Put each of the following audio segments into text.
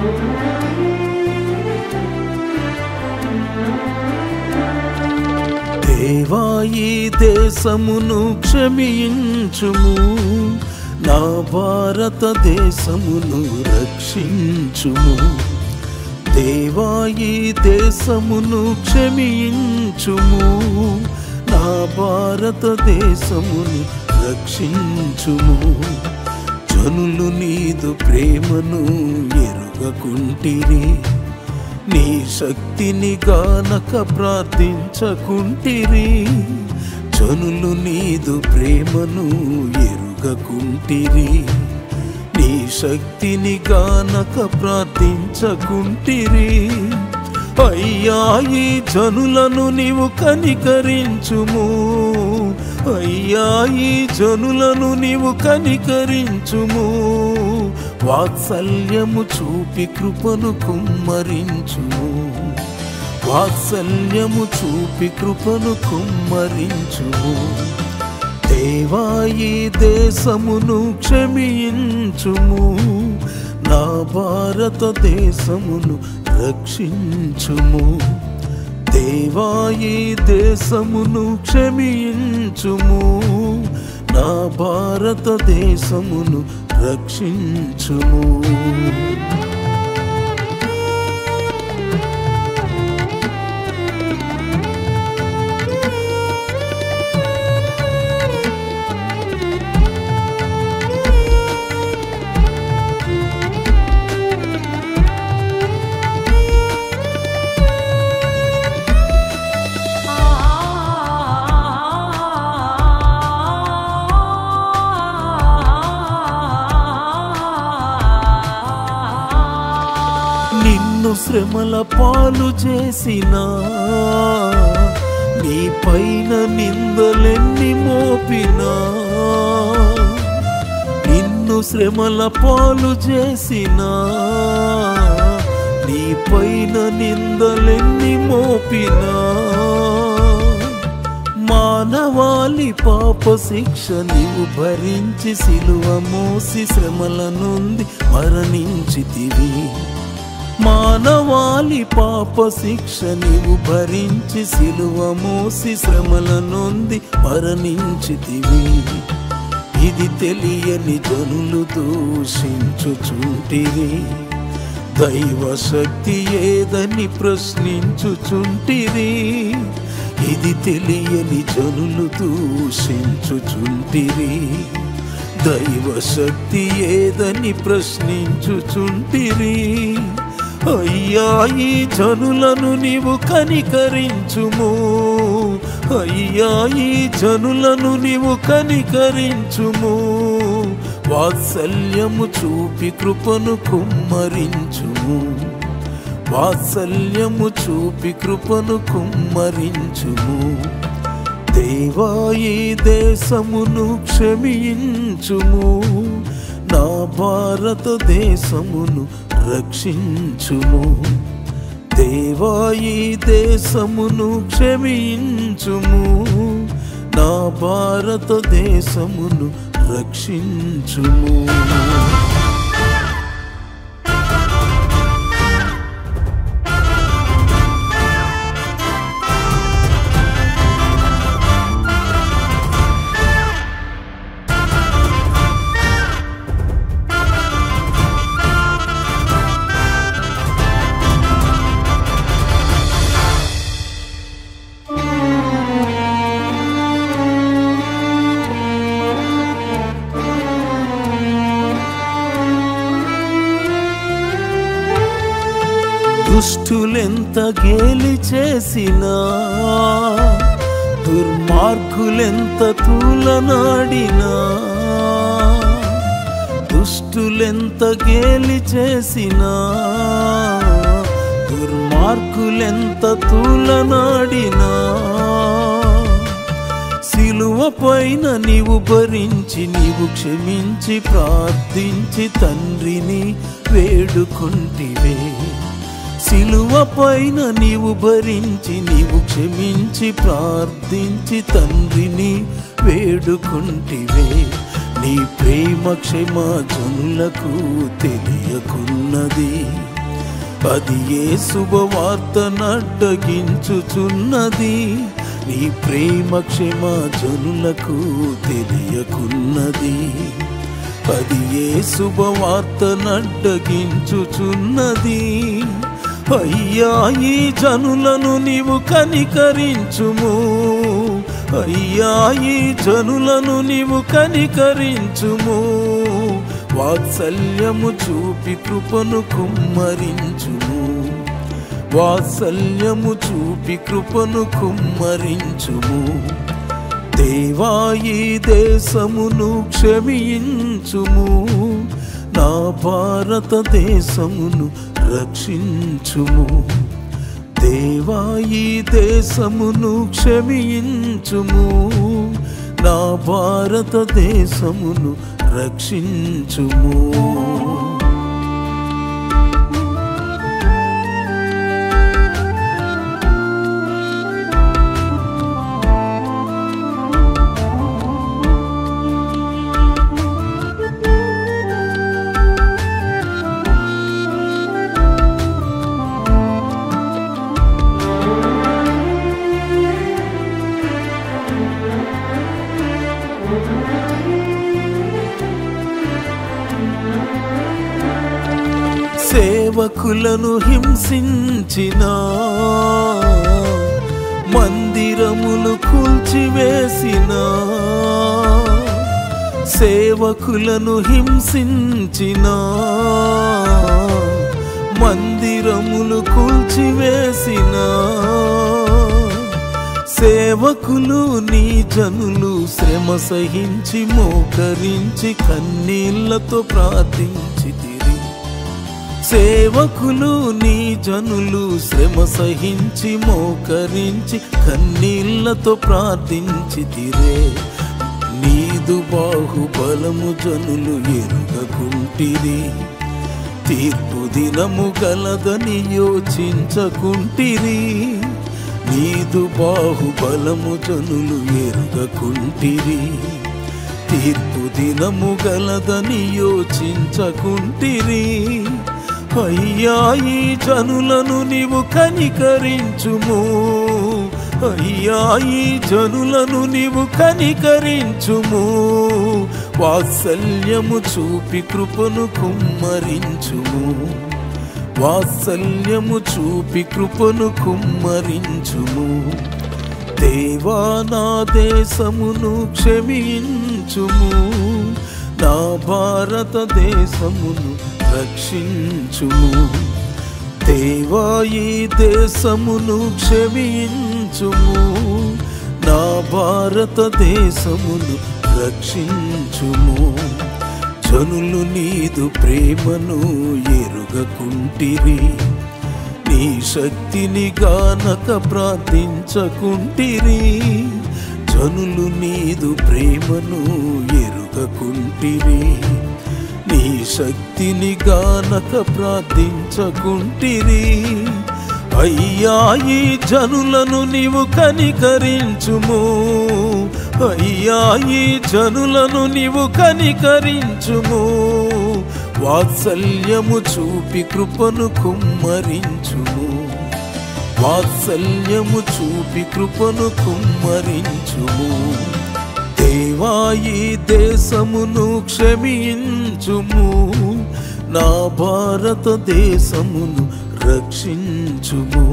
దేవా ఈ దేశమును క్షమించుము నా భారతదేశమును రక్షించుము దేవా ఈ దేశమును క్షమించుము నా భారతదేశమును రక్షించుము జనులు నీదు ప్రేమను ఎరుగకుంటిరి నీ శక్తిని గానక ప్రార్థించకుంటిరి జనులు నీదు ప్రేమను ఎరుగకుంటిరి నీ శక్తిని గానక ప్రార్థించకుంటిరి అయ్యా ఈ జనులను నీవు కనికరించుము అయ్యా ఈ జనులను నీవు కనికరించుము వాత్సల్యము చూపి కృపను కుమ్మరించుము వాత్సల్యము చూపి కృపను కుమ్మరించుము దేవా ఈ దేశమును క్షమించుము నా భారతదేశమును రక్షించుము దేవా ఈ దేశమును క్షమించుము నా భారతదేశమును రక్షించుము నిన్ను శ్రమల పాలు చేసిన నీ పైన నిందలెన్ని మోపినా నిన్ను శ్రమల పాలు చేసిన నీ పైన నిందలెన్ని మోపినా మానవాళి పాప శిక్ష నీవు భరించి సిలువ మోసి శ్రమల నుండి మరణించితివి మానవాళి పాప శిక్ష నీవు భరించి సిలువ మోసి శ్రమల నొంది మరణించితివి ఇది తెలియని జనులు దూషించుచుంటిరి దైవ శక్తి ఏదని ప్రశ్నించుచుంటిరి ఇది తెలియని జనులు దూషించుచుంటిరి దైవ శక్తి ఏదని ప్రశ్నించుచుంటిరి అయ్యా ఈ జనులను నీవు కనికరించుము అయ్యా ఈ జనులను నీవు కనికరించుము వాత్సల్యము చూపి కృపను కుమ్మరించుము వాత్సల్యము చూపి కృపను కుమ్మరించుము దేవా ఈ దేశమును క్షమించుము నా భారతదేశమును రక్షించుము దేవా ఈ దేశమును క్షమించుము నా భారతదేశమును రక్షించుము దుష్టులెంత గేలి చేసినా దుర్మార్గులెంత తూలనాడినా దుష్టులెంత గేలి చేసినా దుర్మార్గులెంత తూలనాడినా సిలువ పైన నీవు భరించి నీవు క్షమించి ప్రార్థించి తండ్రిని వేడుకుంటివే సిలువ పైన నీవు భరించి నీవు క్షమించి ప్రార్థించి తండ్రిని వేడుకుంటివే నీ ప్రేమ క్షమా జనులకు తెలియకున్నది అది ఏ శుభవార్త నడ్డగించుచున్నది నీ ప్రేమ క్షమ జనులకు తెలియకున్నది అది ఏ శుభవార్త నడ్డగించుచున్నది అయ్యా ఈ జనులను నీవు కనికరించుము అయ్యా ఈ జనులను నీవు కనికరించుము వాత్సల్యము చూపి కృపను కుమ్మరించుము వాత్సల్యము చూపి కృపను కుమ్మరించుము దేవా ఈ దేశమును క్షమించుము నా భారతదేశమును రక్షించుము దేవా ఈ దేశమును క్షమించుము నా భారతదేశమును రక్షించుము సేవకులను హింసించిన మందిరములు కూల్చివేసిన సేవకులను హింసించిన మందిరములు కూల్చివేసిన సేవకులు నీ జనులు శ్రమ సహించి మోకరించి కన్నీళ్లతో ప్రార్థించి సేవకులు నీ జనులు శ్రమ సహించి మోకరించి కన్నీళ్లతో ప్రార్థించి తిరే నీదు బాహుబలము జనులు ఎరుగకుంటిరి తీర్పు దినము గలదని యోచించకుంటిరి నీదు బాహుబలము జనులు ఎరుగకుంటిరి తీర్పు దినము గలదని యోచించకుంటిరి అయ్యా ఈ జనులను నీవు కనికరించుము అయ్యా ఈ జనులను నీవు కనికరించుము వాత్సల్యము చూపి కృపను కుమ్మరించుము వాత్సల్యము చూపి కృపను కుమ్మరించుము దేవా నా దేశమును క్షమించుము నా భారతదేశమును రక్షించుము దేవా ఈ దేశమును క్షమించుము నా భారతదేశమును రక్షించుము జనులు నీదు ప్రేమను ఎరుగకుంటిరి నీ శక్తిని గానక ప్రార్థించకుంటిరి జనులు నీదు ప్రేమను ఎరుగకుంటిరి నీ శక్తిని గానక ప్రార్థించకుంటిరి అయ్యా ఈ జనులను నీవు కనికరించుము అయ్యా ఈ జనులను నీవు కనికరించుము వాత్సల్యము చూపి కృపను కుమ్మరించుము వాత్సల్యము చూపి కృపను కుమ్మరించుము దేవా ఈ దేశమును క్షమించుము నా భారతదేశమును రక్షించుము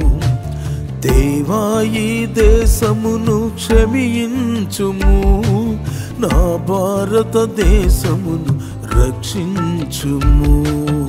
దేవా ఈ దేశమును క్షమించుము నా భారతదేశమును రక్షించుము